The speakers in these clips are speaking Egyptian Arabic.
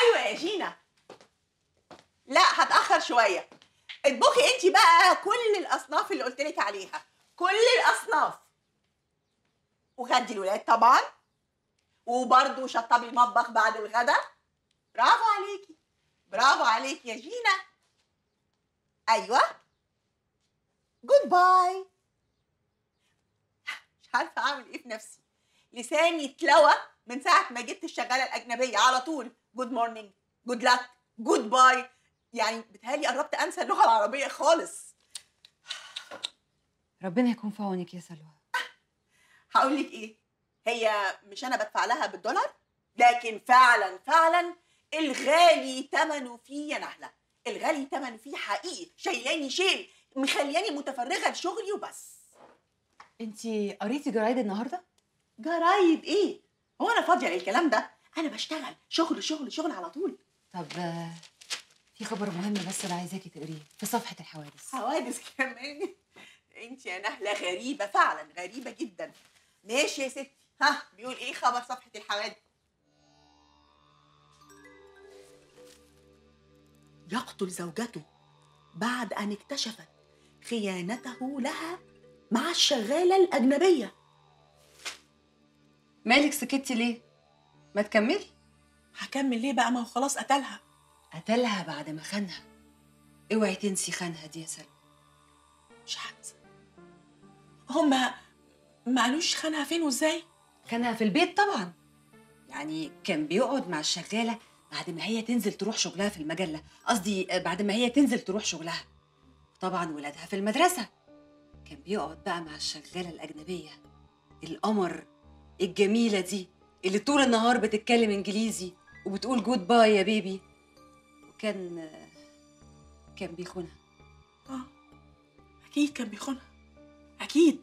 ايوه يا جينا لا هتاخر شويه اطبخي انت بقى كل الاصناف اللي قلت لك عليها كل الاصناف وغدي الولاد طبعا وبرضه شطبي المطبخ بعد الغدا برافو عليكي برافو عليكي يا جينا ايوه جود باي مش عارفه اعمل ايه في نفسي لساني اتلوى من ساعه ما جبت الشغاله الاجنبيه على طول جود مورنينج جود لاك جود باي يعني بتهيألي قربت انسى اللغه العربيه خالص ربنا يكون في عونك يا سلوى هقول لك ايه هي مش انا بدفع لها بالدولار لكن فعلا فعلا الغالي ثمنه فيه يا نهله الغالي ثمنه فيه حقيقي شايلاني شيل مخلياني متفرغه لشغلي وبس انتي قريتي جرايد النهارده جرايد ايه هو انا فاضيه للكلام ده انا بشتغل شغل شغل شغل على طول طب آه، في خبر مهم بس انا عايزاكي تقريه في صفحه الحوادث حوادث كمان انت يا نهله غريبه فعلا غريبه جدا ماشي يا ستي ها بيقول ايه خبر صفحه الحوادث يقتل زوجته بعد ان اكتشفت خيانته لها مع الشغاله الاجنبيه مالك سكتي ليه ما تكملي هكمل ليه بقى ما هو خلاص قتلها قتلها بعد ما خانها اوعي تنسي خانها دي يا سلوى مش هنسى هما ما قالوش خانها فين وازاي خانها في البيت طبعا يعني كان بيقعد مع الشغاله بعد ما هي تنزل تروح شغلها في المجله قصدي آه، بعد ما هي تنزل تروح شغلها طبعا ولادها في المدرسه كان بيقعد بقى مع الشغاله الاجنبيه القمر الجميله دي اللي طول النهار بتتكلم انجليزي وبتقول جود باي يا بيبي وكان آه، كان بيخونها اه اكيد كان بيخونها اكيد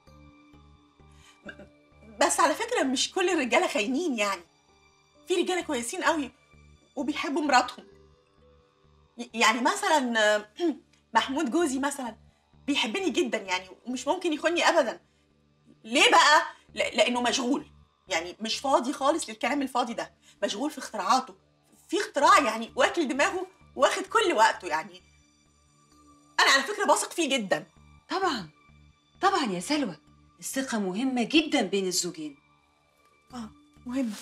ب- بس على فكره مش كل الرجاله خاينين يعني في رجاله كويسين قوي وبيحبوا مراتهم ي- يعني مثلا آه، محمود جوزي مثلا بيحبني جدا يعني ومش ممكن يخوني ابدا ليه بقى ل- لانه مشغول يعني مش فاضي خالص للكلام الفاضي ده مشغول في اختراعاته في اختراع يعني واكل دماغه واخد كل وقته يعني انا على فكره بثق فيه جدا طبعا طبعا يا سلوى الثقه مهمه جدا بين الزوجين اه مهم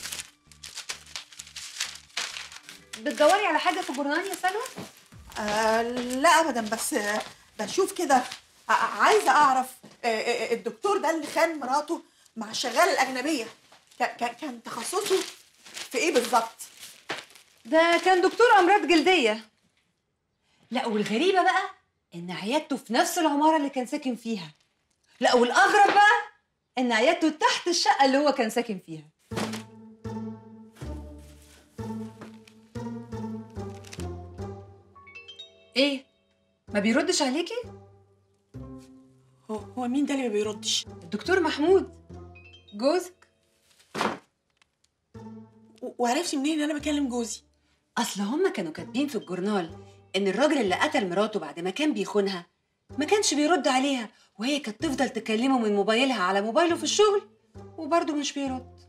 بتدوري على حاجه في الجورنال يا سلوى آه لا ابدا بس آه بشوف كده ع- عايزه اعرف آه آه الدكتور ده اللي خان مراته مع الشغاله الاجنبيه كا- كا- كان تخصصه في ايه بالظبط ده كان دكتور امراض جلديه لا والغريبه بقى ان عيادته في نفس العماره اللي كان ساكن فيها لا والاغرب بقى ان عيادته تحت الشقه اللي هو كان ساكن فيها ايه ما بيردش عليكي هو, هو مين ده اللي ما بيردش الدكتور محمود جوزك و- وعرفتي منين ان انا بكلم جوزي اصل هما كانوا كاتبين في الجورنال ان الراجل اللي قتل مراته بعد ما كان بيخونها ما كانش بيرد عليها وهي كانت تفضل تكلمه من موبايلها على موبايله في الشغل وبرضه مش بيرد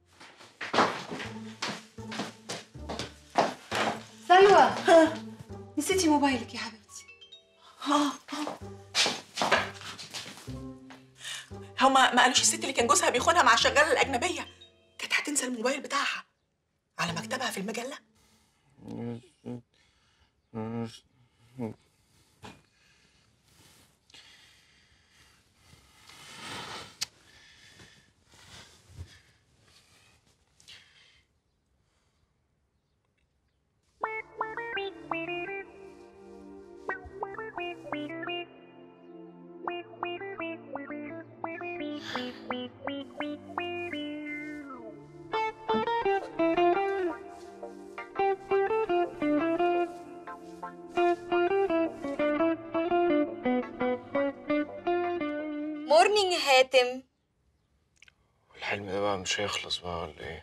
سلوى نسيتي موبايلك يا حبيبتي اه اه هما ما قالوش الست اللي كان جوزها بيخونها مع الشغاله الاجنبيه كانت هتنسى الموبايل بتاعها على مكتبها في المجله مورنينج هاتم الحلم ده بقى مش هيخلص بقى ولا ايه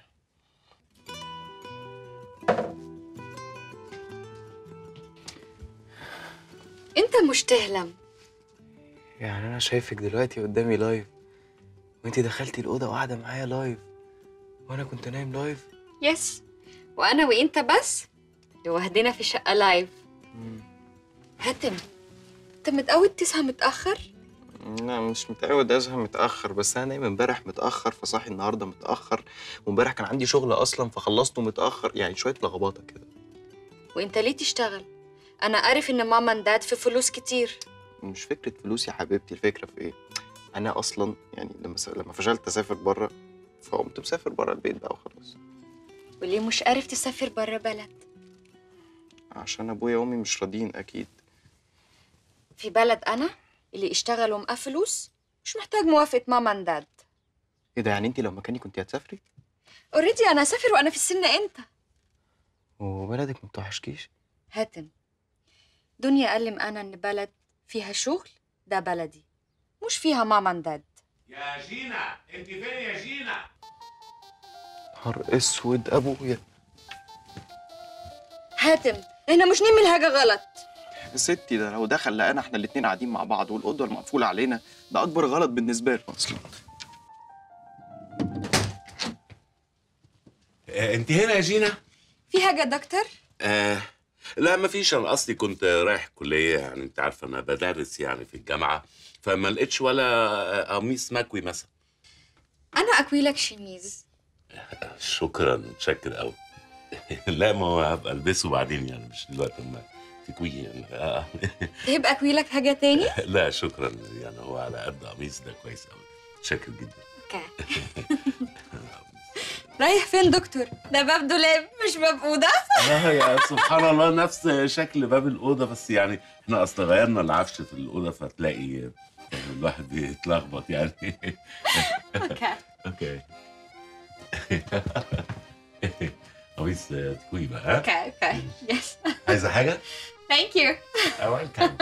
انت مش تهلم يعني انا شايفك دلوقتي قدامي لايف وانتي دخلتي الاوضه وقاعده معايا لايف وانا كنت نايم لايف يس وانا وانت بس لوحدنا في شقه لايف هاتم انت متعود تصحى متاخر لا مش متعود اصحى متاخر بس انا نايم امبارح متاخر فصاحي النهارده متاخر وامبارح كان عندي شغل اصلا فخلصته متاخر يعني شويه لخبطه كده وانت ليه تشتغل انا عارف ان ماما انداد في فلوس كتير مش فكره فلوس يا حبيبتي الفكره في ايه انا اصلا يعني لما س... لما فشلت اسافر بره فقمت مسافر بره البيت بقى وخلاص وليه مش عارف تسافر برا بلد عشان ابويا وامي مش راضيين اكيد في بلد انا اللي اشتغل ومعاه فلوس مش محتاج موافقه ماما انداد ايه ده يعني انت لو مكاني كنت هتسافري اوريدي انا اسافر وانا في السن انت وبلدك ما بتوحشكيش هاتم دنيا قال لي انا ان بلد فيها شغل ده بلدي مش فيها ماما انداد يا جينا انت فين يا جينا نهار اسود ابويا هاتم احنا مش نعمل حاجه غلط يا ستي ده لو دخل لقانا احنا الاتنين قاعدين مع بعض والاوضه المقفوله علينا ده اكبر غلط بالنسبه له اصلا آه انت هنا يا جينا في حاجه دكتور آه لا ما فيش انا اصلي كنت رايح الكليه يعني انت عارفه انا بدرس يعني في الجامعه فما لقيتش ولا قميص مكوي مثلا انا اكوي لك شميز شكرا متشكر قوي لا ما هو هبقى البسه بعدين يعني مش دلوقتي ما تكويه يعني آه. تحب اكوي لك حاجه تاني لا شكرا يعني هو على قد قميص ده كويس قوي شاكر جدا اوكي رايح فين دكتور ده باب دولاب مش باب اوضه اه يا سبحان الله نفس شكل باب الاوضه بس يعني احنا اصل غيرنا العفش في الاوضه فتلاقي يعني الواحد بيتلخبط يعني اوكي اوكي قميص تكوي بقى ها اوكي اوكي يس عايزه حاجه؟ ثانك يو ويلكم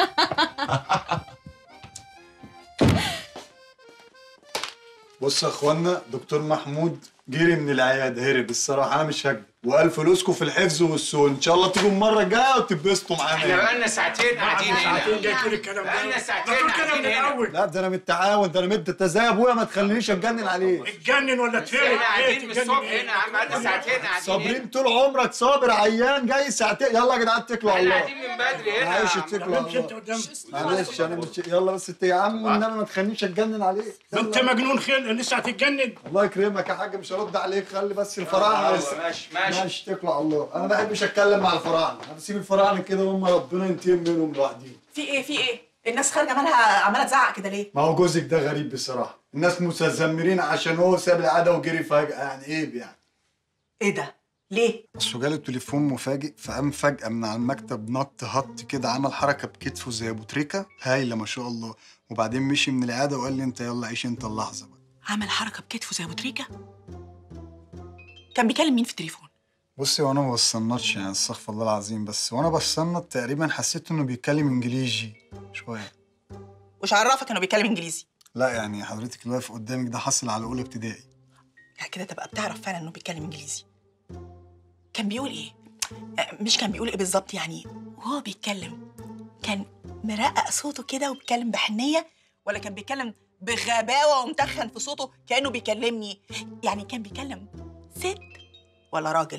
بص يا اخوانا دكتور محمود جري من العياده هرب الصراحه انا مش هكذب وقال فلوسكم في الحفظ والسول ان شاء الله تيجوا المره الجايه وتتبسطوا معانا احنا يعني. بقالنا ساعتين قاعدين هنا ساعتين جاي تقول الكلام ده بقالنا ما ساعتين تقول كده قاعدين من هنا. الاول لا ده انا متعاون ده انا مد انت زي ابويا ما تخلينيش اتجنن عليه اتجنن ولا تفرق احنا ايه قاعدين من تتجنن الصبح إيه؟ هنا يا عم بقالنا ساعتين قاعدين هنا صابرين طول عمرك صابر عيان جاي ساعتين يلا يا جدعان اتكلوا على احنا الله قاعدين من بدري هنا يا معلش عم. اتكلوا على امشي انت الله قدام معلش انا مش يلا بس انت يا عم والنبي ما تخلينيش اتجنن عليك ما انت يلا. مجنون خلق لسه هتتجنن الله يكرمك يا حاج مش هرد عليك خلي بس الفراعنه بس ماشي ماشي ماشي اتكلوا على الله انا ما بحبش اتكلم مع الفراعنه انا بسيب الفراعنه كده وهم ربنا ينتقم منهم لوحديهم في ايه في ايه الناس خارجه مالها عماله تزعق كده ليه ما هو جوزك ده غريب بصراحه الناس متذمرين عشان هو ساب العاده وجري فجاه يعني ايه يعني ايه ده ليه اصله جاله تليفون مفاجئ فقام فجأة من على المكتب نط هط كده عمل حركة بكتفه زي ابو تريكة هايلة ما شاء الله وبعدين مشي من العيادة وقال لي انت يلا عيش انت اللحظة بقى عمل حركه بكتفه زي ابو تريكه كان بيكلم مين في التليفون بصي وانا ما بصنتش يعني استغفر الله العظيم بس وانا بصنت تقريبا حسيت انه بيتكلم انجليزي شوية وش عرفك انه بيتكلم انجليزي لا يعني حضرتك اللي واقف قدامك ده حصل على اولى ابتدائي يعني كده تبقى بتعرف فعلا انه بيتكلم انجليزي كان بيقول ايه آه، مش كان بيقول ايه بالظبط يعني وهو بيتكلم كان مرقق صوته كده وبيتكلم بحنيه ولا كان بيتكلم بغباوه ومتخن في صوته كانه بيكلمني يعني كان بيكلم ست ولا راجل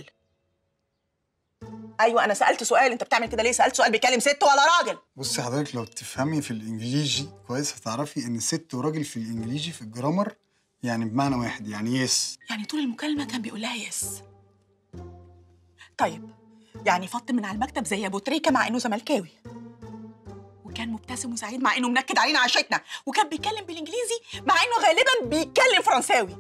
ايوه انا سالت سؤال انت بتعمل كده ليه سالت سؤال بيكلم ست ولا راجل بصي حضرتك لو تفهمي في الانجليزي كويس هتعرفي ان ست وراجل في الانجليزي في الجرامر يعني بمعنى واحد يعني يس يعني طول المكالمة كان بيقول لها يس طيب يعني فط من على المكتب زي ابو تريكة مع انه زملكاوي وكان مبتسم وسعيد مع انه منكد علينا عيشتنا وكان بيتكلم بالانجليزي مع انه غالبا بيتكلم فرنساوي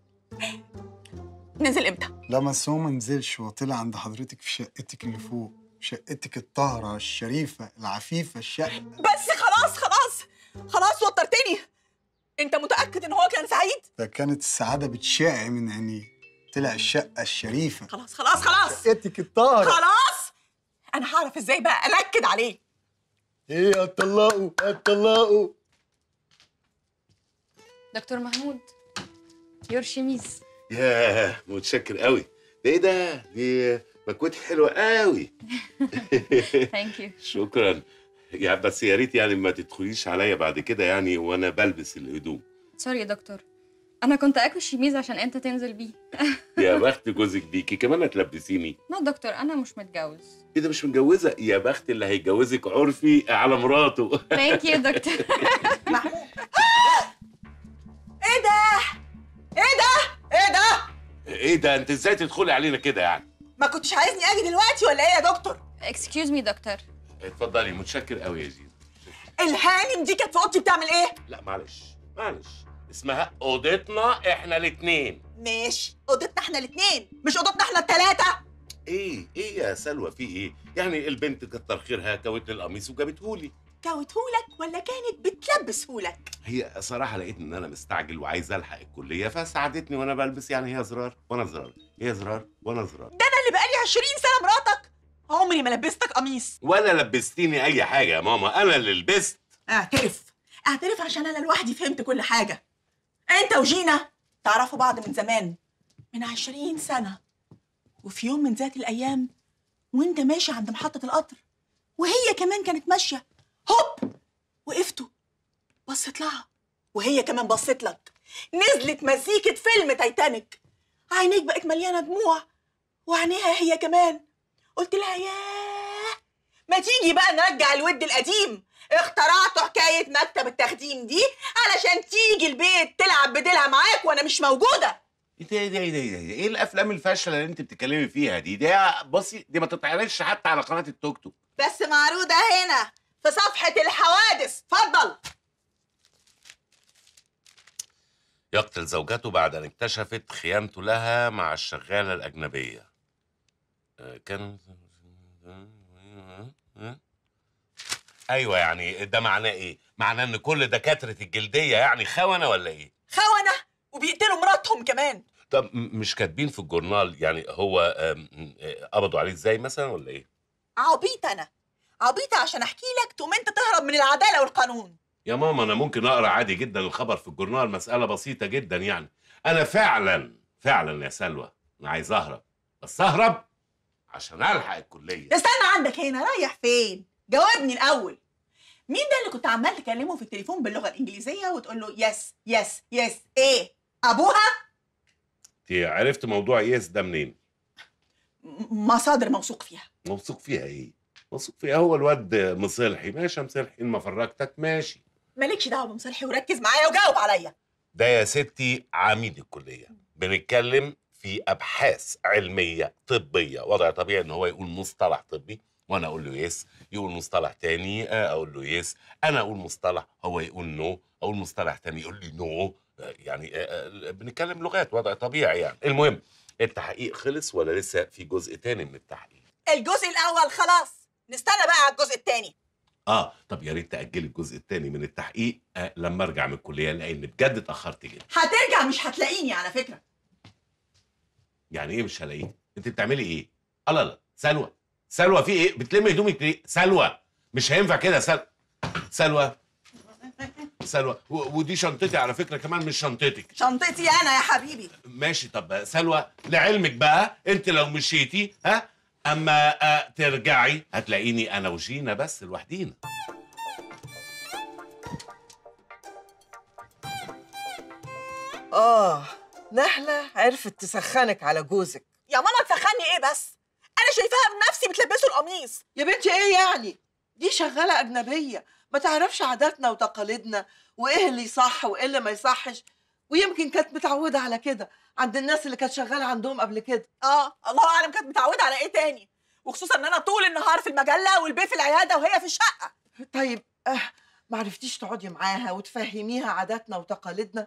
نزل امتى لا بس هو ما نزلش هو طلع عند حضرتك في شقتك اللي فوق شقتك الطاهرة الشريفة العفيفة الشقة بس خلاص خلاص خلاص وترتني انت متاكد ان هو كان سعيد ده كانت السعادة بتشع من عينيه طلع الشقة الشريفة خلاص خلاص خلاص شقتك الطاهرة خلاص انا هعرف ازاي بقى انكد عليه ايه هتطلقوا هتطلقوا دكتور محمود يور شميز ياه متشكر قوي ده ايه ده دي مكوتي حلوه قوي ثانك يو شكرا يا بس يا ريت يعني ما تدخليش عليا بعد كده يعني وانا بلبس الهدوم سوري يا دكتور انا كنت اكل شيميز عشان انت تنزل بيه يا بخت جوزك بيكي كمان هتلبسيني نو دكتور انا مش متجوز ايه ده مش متجوزه يا بخت اللي هيتجوزك عرفي على مراته ثانك يو دكتور ايه ده ايه ده ايه ده ايه ده انت ازاي تدخلي علينا كده يعني ما كنتش عايزني اجي دلوقتي ولا ايه يا دكتور اكسكيوز مي دكتور اتفضلي متشكر قوي يا جينا الهانم دي كانت في اوضتي بتعمل ايه لا معلش معلش اسمها اوضتنا احنا الاتنين ماشي اوضتنا احنا الاثنين مش اوضتنا احنا الثلاثه ايه ايه يا سلوى في ايه يعني البنت كتر خيرها كوت لي القميص وجابتهولي كوتهولك ولا كانت بتلبسهولك هي صراحه لقيت ان انا مستعجل وعايز الحق الكليه فساعدتني وانا بلبس يعني هي زرار وانا زرار هي زرار وانا زرار ده انا اللي بقالي 20 سنه مراتك عمري ما لبستك قميص ولا لبستيني اي حاجه يا ماما انا اللي لبست اعترف اعترف عشان انا لوحدي فهمت كل حاجه انت وجينا تعرفوا بعض من زمان من 20 سنه وفي يوم من ذات الايام وانت ماشي عند محطه القطر وهي كمان كانت ماشيه هوب وقفتوا بصت لها وهي كمان بصت لك نزلت مزيكة فيلم تايتانيك عينيك بقت مليانة دموع وعينيها هي كمان قلت لها ياه ما تيجي بقى نرجع الود القديم اخترعتوا حكاية مكتب التخديم دي علشان تيجي البيت تلعب بديلها معاك وانا مش موجودة ايه ده ايه ده ايه ده ايه ده ايه الافلام الفاشله اللي انت بتتكلمي فيها دي ده بصي دي ما تتعرضش حتى على قناه التوك توك بس معروضة هنا في صفحة الحوادث اتفضل يقتل زوجته بعد ان اكتشفت خيانته لها مع الشغاله الاجنبيه آه، كان ايوه يعني ده معناه ايه معناه ان كل دكاتره الجلديه يعني خونه ولا ايه خونة وبيقتلوا مراتهم كمان طب م- مش كاتبين في الجورنال يعني هو آم، آه، قبضوا عليه ازاي مثلا ولا ايه عبيط انا عبيطة عشان احكي لك تقوم انت تهرب من العدالة والقانون يا ماما انا ممكن اقرا عادي جدا الخبر في الجورنال مساله بسيطه جدا يعني انا فعلا فعلا يا سلوى انا عايز اهرب بس اهرب عشان الحق الكليه استنى عندك هنا رايح فين جاوبني الاول مين ده اللي كنت عمال تكلمه في التليفون باللغه الانجليزيه وتقول له يس يس يس ايه ابوها انت عرفت موضوع يس ده منين م- مصادر موثوق فيها موثوق فيها ايه موثوق فيها هو الواد مصلحي ماشي يا مصلحي ان ما فرجتك ماشي مالكش دعوه بمصالحي وركز معايا وجاوب عليا ده يا ستي عميد الكليه بنتكلم في ابحاث علميه طبيه وضع طبيعي ان هو يقول مصطلح طبي وانا اقول له يس يقول مصطلح تاني آه، اقول له يس انا اقول مصطلح هو يقول نو اقول مصطلح تاني يقول لي نو آه، يعني آه، آه، بنتكلم لغات وضع طبيعي يعني المهم التحقيق خلص ولا لسه في جزء تاني من التحقيق الجزء الاول خلاص نستنى بقى على الجزء الثاني اه طب يا ريت تاجلي الجزء التاني من التحقيق آه لما ارجع من الكليه لان بجد اتاخرت جدا هترجع مش هتلاقيني على فكره يعني ايه مش هلاقيه انت بتعملي ايه الله لا سلوى سلوى في ايه بتلمي هدومك ليه سلوى مش هينفع كده سلوى سلوى سلوى و- ودي شنطتي على فكره كمان مش شنطتك شنطتي انا يا حبيبي ماشي طب سلوى لعلمك بقى انت لو مشيتي ها اما آه ترجعي هتلاقيني انا وجينا بس لوحدينا آه نحلة عرفت تسخنك على جوزك يا ماما تسخني ايه بس انا شايفاها بنفسي بتلبسه القميص يا بنتي ايه يعني دي شغالة أجنبية ما تعرفش عاداتنا وتقاليدنا وإيه اللي يصح وإيه اللي ما يصحش ويمكن كانت متعودة على كده عند الناس اللي كانت شغالة عندهم قبل كده اه الله اعلم كانت متعوده على ايه تاني وخصوصا ان انا طول النهار في المجله والبيه في العياده وهي في الشقه طيب آه ما عرفتيش تقعدي معاها وتفهميها عاداتنا وتقاليدنا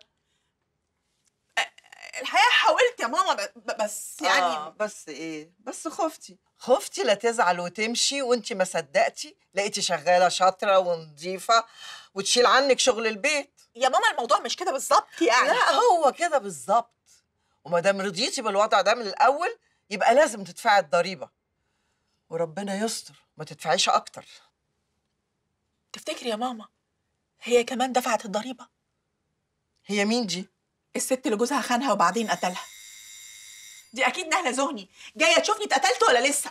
الحقيقه حاولت يا ماما ب- ب- بس يعني آه بس ايه بس خفتي خفتي لا تزعل وتمشي وانت ما صدقتي لقيتي شغاله شاطره ونظيفه وتشيل عنك شغل البيت يا ماما الموضوع مش كده بالظبط يعني لا هو كده بالظبط وما دام رضيتي بالوضع ده من الاول يبقى لازم تدفعي الضريبه وربنا يستر ما تدفعيش اكتر تفتكري يا ماما هي كمان دفعت الضريبه هي مين دي الست اللي جوزها خانها وبعدين قتلها دي اكيد نهله زهني جايه تشوفني اتقتلت ولا لسه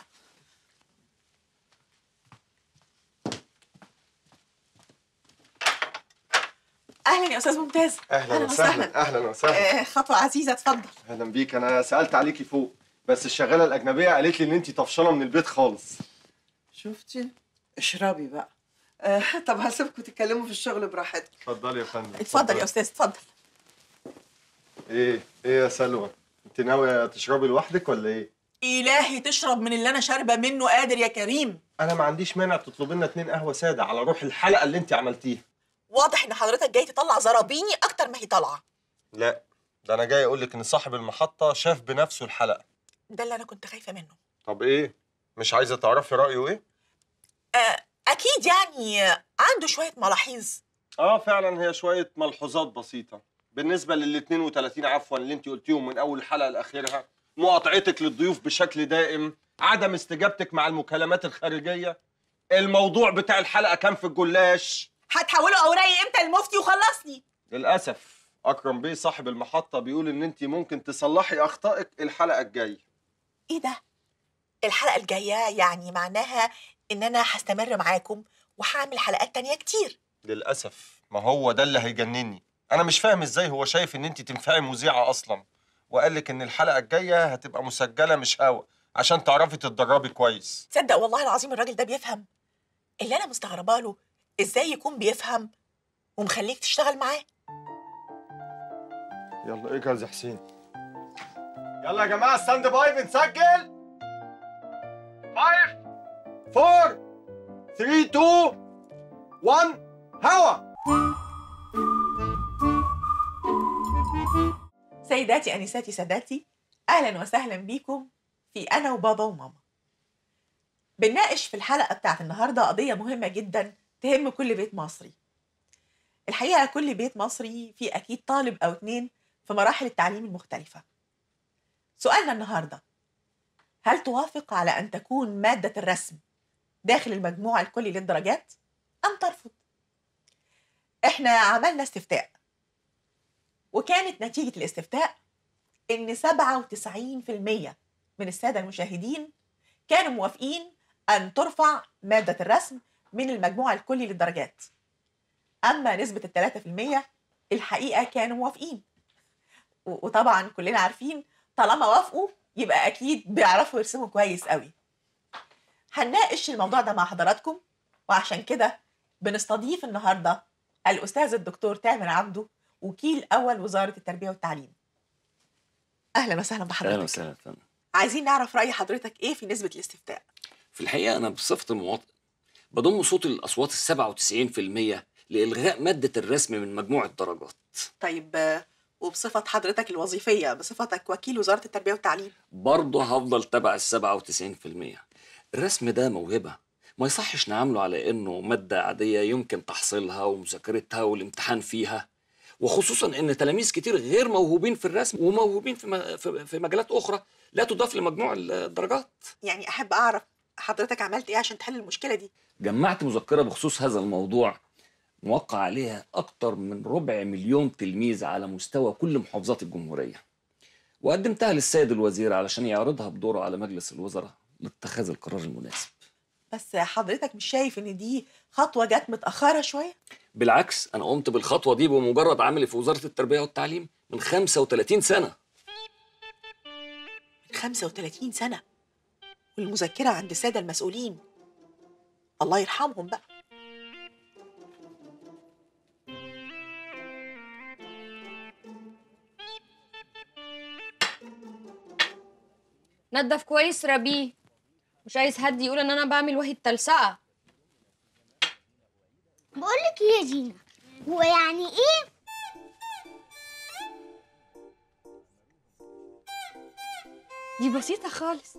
اهلا يا استاذ ممتاز اهلا وسهلا اهلا وسهلا آه، خطوه عزيزه اتفضل اهلا بيك انا سالت عليكي فوق بس الشغاله الاجنبيه قالت لي ان انت طفشانه من البيت خالص شفتي اشربي بقى آه طب هسيبكم تتكلموا في الشغل براحتكم اتفضلي يا فندم اتفضل يا استاذ اتفضل ايه ايه يا سلوى انت ناويه تشربي لوحدك ولا ايه الهي تشرب من اللي انا شاربه منه قادر يا كريم انا ما عنديش مانع تطلبي لنا اتنين قهوه ساده على روح الحلقه اللي انت عملتيها واضح ان حضرتك جاي تطلع زرابيني اكتر ما هي طالعه لا ده انا جاي اقول لك ان صاحب المحطه شاف بنفسه الحلقه ده اللي انا كنت خايفه منه طب ايه مش عايزه تعرفي رايه ايه آه اكيد يعني آه، عنده شويه ملاحظ اه فعلا هي شويه ملحوظات بسيطه بالنسبه لل 32 عفوا اللي انت قلتيهم من اول حلقه لاخرها مقاطعتك للضيوف بشكل دائم عدم استجابتك مع المكالمات الخارجيه الموضوع بتاع الحلقه كان في الجلاش هتحولوا اوراقي امتى المفتي وخلصني للاسف اكرم بيه صاحب المحطه بيقول ان انت ممكن تصلحي اخطائك الحلقه الجايه ايه ده الحلقه الجايه يعني معناها ان انا هستمر معاكم وهعمل حلقات تانية كتير للاسف ما هو ده اللي هيجنني انا مش فاهم ازاي هو شايف ان انت تنفعي مذيعه اصلا وقال لك ان الحلقه الجايه هتبقى مسجله مش هوا عشان تعرفي تتدربي كويس تصدق والله العظيم الراجل ده بيفهم اللي انا مستغربه له ازاي يكون بيفهم ومخليك تشتغل معاه يلا اجهز يا حسين يلا يا جماعه ستاند باي بنسجل 5 4 3 2 1 هوا سيداتي انساتي ساداتي اهلا وسهلا بيكم في انا وبابا وماما بنناقش في الحلقه بتاعت النهارده قضيه مهمه جدا تهم كل بيت مصري الحقيقه كل بيت مصري فيه اكيد طالب او اتنين في مراحل التعليم المختلفه سؤالنا النهارده هل توافق على ان تكون ماده الرسم داخل المجموع الكلي للدرجات ام ترفض احنا عملنا استفتاء وكانت نتيجة الاستفتاء إن 97% من السادة المشاهدين كانوا موافقين أن ترفع مادة الرسم من المجموع الكلي للدرجات أما نسبة الثلاثة في المية الحقيقة كانوا موافقين و- وطبعا كلنا عارفين طالما وافقوا يبقى أكيد بيعرفوا يرسموا كويس قوي هنناقش الموضوع ده مع حضراتكم وعشان كده بنستضيف النهارده الأستاذ الدكتور تامر عبده وكيل أول وزارة التربية والتعليم أهلا وسهلا اهلا بحضرتك وسهلا فندم عايزين نعرف رأي حضرتك إيه في نسبة الاستفتاء في الحقيقه انا بصفه المواطن بضم صوت الاصوات ال 97% لالغاء ماده الرسم من مجموع الدرجات طيب آه، وبصفة حضرتك الوظيفية بصفتك وكيل وزارة التربية والتعليم برضه هفضل تبع ال 97% الرسم ده موهبه ما يصحش نعامله على انه ماده عاديه يمكن تحصيلها ومذاكرتها والامتحان فيها وخصوصا ان تلاميذ كتير غير موهوبين في الرسم وموهوبين في م- في- في مجالات اخرى لا تضاف لمجموع الدرجات يعني أحب أعرف حضرتك عملت إيه عشان تحل المشكلة دي جمعت مذكرة بخصوص هذا الموضوع موقع عليها أكتر من ربع مليون تلميذ على مستوى كل محافظات الجمهورية وقدمتها للسيد الوزير علشان يعرضها بدوره على مجلس الوزراء لاتخاذ القرار المناسب بس حضرتك مش شايف إن دي خطوة جت متأخرة شوية بالعكس أنا قمت بالخطوة دي بمجرد عملي في وزارة التربية والتعليم من 35 سنة 35 سنة والمذكرة عند السادة المسؤولين الله يرحمهم بقى نضف كويس ربيه مش عايز حد يقول ان انا بعمل وحي التلسقه بقولك ايه يا جينا هو يعني ايه دي بسيطه خالص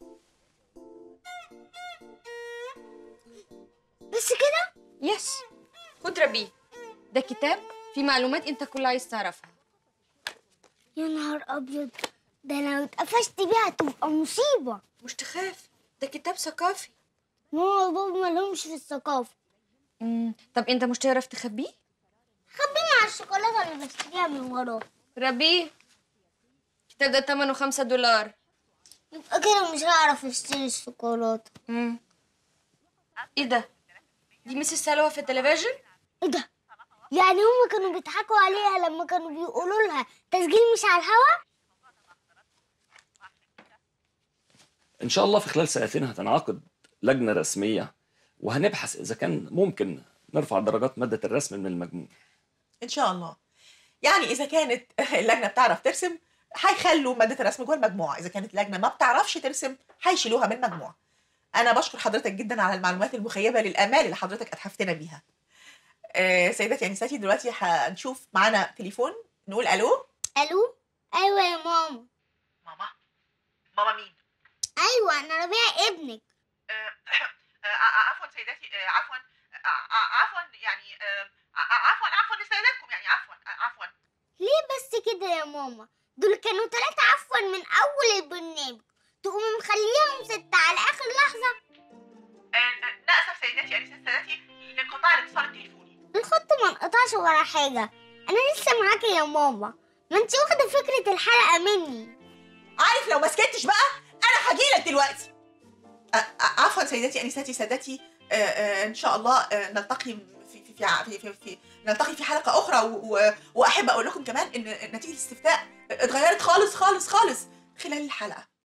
بس كده يس خد ربيه ده كتاب فيه معلومات انت كلها عايز تعرفها يا نهار ابيض ده لو اتقفشت بيها هتبقى مصيبه مش تخاف ده كتاب ثقافي ماما وبابا مالهمش في الثقافه مم. طب انت مش تعرف تخبيه خبيني على الشوكولاته اللي بشتريها من وراه ربيه الكتاب ده تمنه خمسة دولار يبقى كده مش هعرف اشتري الشوكولاته مم. ايه ده دي ميس سلوى في التلفزيون ايه ده يعني هم كانوا بيضحكوا عليها لما كانوا بيقولوا لها تسجيل مش على الهوا ان شاء الله في خلال سنتين هتنعقد لجنه رسميه وهنبحث اذا كان ممكن نرفع درجات ماده الرسم من المجموع ان شاء الله يعني اذا كانت اللجنه بتعرف ترسم هيخلوا ماده الرسم جوه المجموعه اذا كانت اللجنه ما بتعرفش ترسم هيشيلوها من المجموعه انا بشكر حضرتك جدا على المعلومات المخيبه للامال اللي حضرتك اتحفتنا بيها آه سيداتي انساتي دلوقتي هنشوف معانا تليفون نقول الو الو ايوه يا ماما ماما ماما مين ايوه انا ربيع ابنك عفوا سيداتي عفوا عفوا يعني عفوا عفوا لسيداتكم يعني عفوا عفوا ليه بس كده يا ماما دول كانوا ثلاثة عفوا من أول البرنامج تقومي مخليهم ستة على آخر لحظة نأسف سيداتي أنسة سادتي لانقطاع الاتصال التليفوني الخط ما انقطعش ورا حاجة أنا لسه معاكي يا ماما ما انتي واخدة فكرة الحلقة مني عارف لو ما سكتش بقى أنا هجيلك دلوقتي أ- أ- عفوا سيداتي أنساتي سادتي آه، آه، إن شاء الله آه، نلتقي في في في في, في, في نلتقي في حلقة أخرى و- و- وأحب أقول لكم كمان إن نتيجة الاستفتاء اتغيرت خالص خالص خالص خلال الحلقة